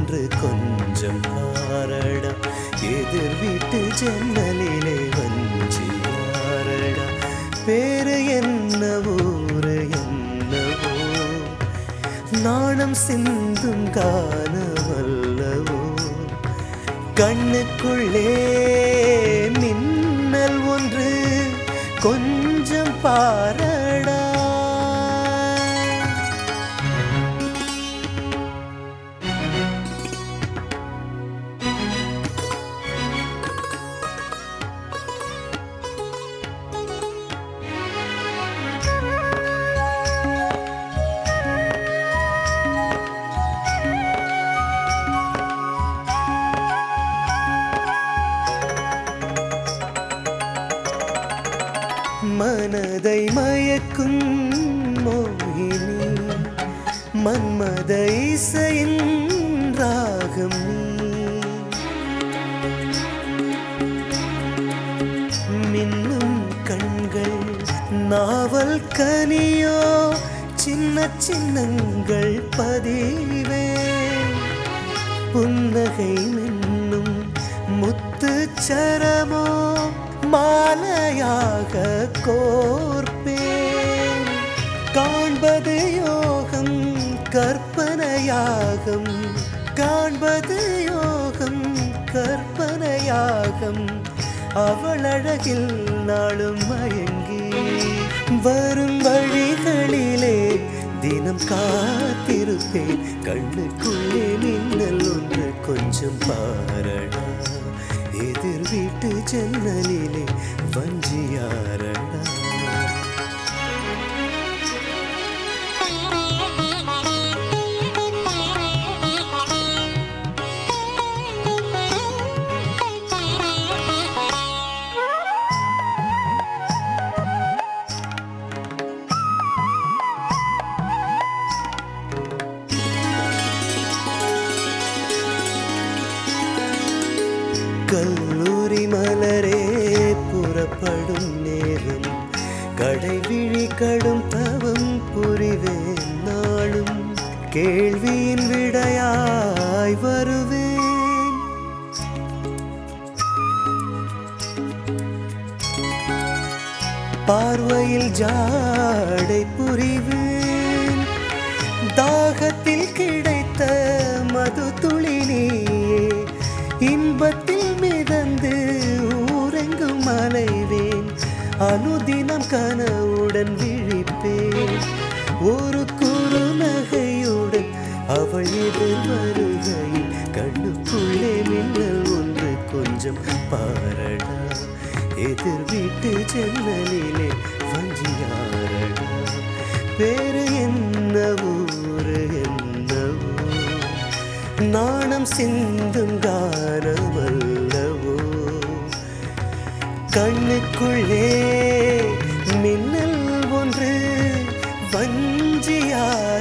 ஒன்று கொஞ்சம் பாரடா எதிர் வீட்டு ஜன்னலிலே வஞ்சியாரடா பேரு என்ன ஊரு என்னவோ நாணம் சிந்தும் காணவல்லவோ கண்ணுக்குள்ளே மின்னல் ஒன்று கொஞ்சம் பாரடா மனதை மயக்கும் மோகினி மன்மத இசையின் ராகம் நீ மின்னும் கண்கள் நாவல் கனியோ சின்ன சின்னங்கள் பதிவே புன்னகை மின்னும் முத்துச் சரமோ மாலையாக கோர்ப்பேன் காண்பது யோகம் கற்பனையாகும் காண்பது யோகம் கற்பனையாகும் அவள் அழகில் நாளும் மயங்கி வரும் வழிகளிலே தினம் காத்திருப்பேன் கண்ணுக்குள்ளே மின்னல் ஒன்று கொஞ்சம் பாரடா எதிர் வீட்டு ஜன்னலிலே வஞ்சியாரடா கல்லூரி மலரே புறப்படும் நேரம் கடைவிழி கடும் தவம் புரிவேன் நாளும் கேள்வியின் விடையாய் வருவேன் பார்வையில் ஜாடை புரிவேன் தாகத்தில் கிடைத்த மது துளி நீயே இன்பத்தில் மிதந்து ஊரெங்கும் அலைவேன் அனுதினம் கனவுடன் விழிப்பேன் ஒரு குறு நகையுடன் அவள் எதிர் வருகையில் கண்ணுக்குள்ளே மின்னல் ஒன்று கொஞ்சம் பாரடா எதிர் வீட்டு ஜன்னலிலே வஞ்சியாரடா பேரு என்ன ஊரு என்னவோ நாணம் சிந்தும் கானவல்லவோ கண்ணுக்குள்ளே மின்னல் ஒன்று வஞ்சியார்